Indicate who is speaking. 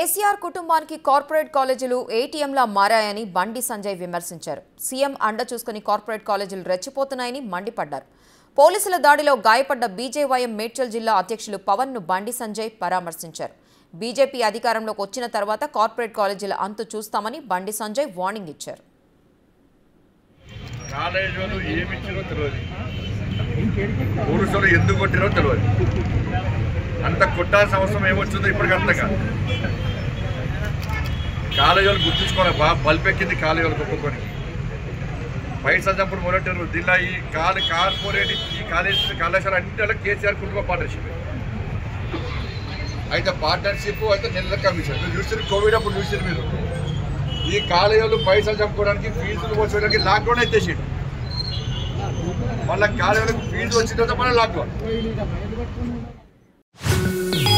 Speaker 1: కేసీఆర్ కుటుంబానికి కార్పొరేట్ కాలేజీలు ఏటీఎంలా మారాయని బండి సంజయ్ విమర్శించారు సీఎం అండ చూసుకుని కార్పొరేట్ కాలేజీలు రెచ్చిపోతున్నాయని మండిపడ్డారు పోలీసుల దాడిలో గాయపడ్డ బీజేవైఎం మేడ్చల్ జిల్లా అధ్యక్షులు పవన్ను బండి సంజయ్ పరామర్శించారు బీజేపీ అధికారంలోకి వచ్చిన తర్వాత కార్పొరేట్ కాలేజీల అంతు చూస్తామని బండి సంజయ్ వార్నింగ్ ఇచ్చారు
Speaker 2: కాలేజీలో ఏమి ఇచ్చారో తెలియదు పోలీసులు ఎందుకు కొట్టిరో తెలియదు అంత కొట్టాల్సిన అవసరం ఏమొచ్చిందో ఇప్పటికి అర్థం కాదు కాలేజీలు గుర్తుంచుకోవాలి బాగా బల్పెక్కింది కాలేజీలకు ఒక్కొక్కరికి పైసా చంపుడు మొదలెట్టారు దీనిలో ఈ కాలు కార్పొరేట్ ఈ కాలేజ్ కళాశాల అన్నింటిలో కేసీఆర్ కుటుంబ పార్ట్నర్షిప్ అయితే పార్ట్నర్షిప్ అయితే నెల కమిషన్ మీరు చూసారు కోవిడ్ అప్పుడు చూసారు మీరు ఈ కాలేజీలు పైసలు చంపుకోవడానికి ఫీజులు వచ్చేయడానికి లాక్డౌన్ ఎత్తేసిండు మళ్ళీ కాలేజీలకు ఫీజు వచ్చిన తర్వాత మళ్ళీ లాక్డౌన్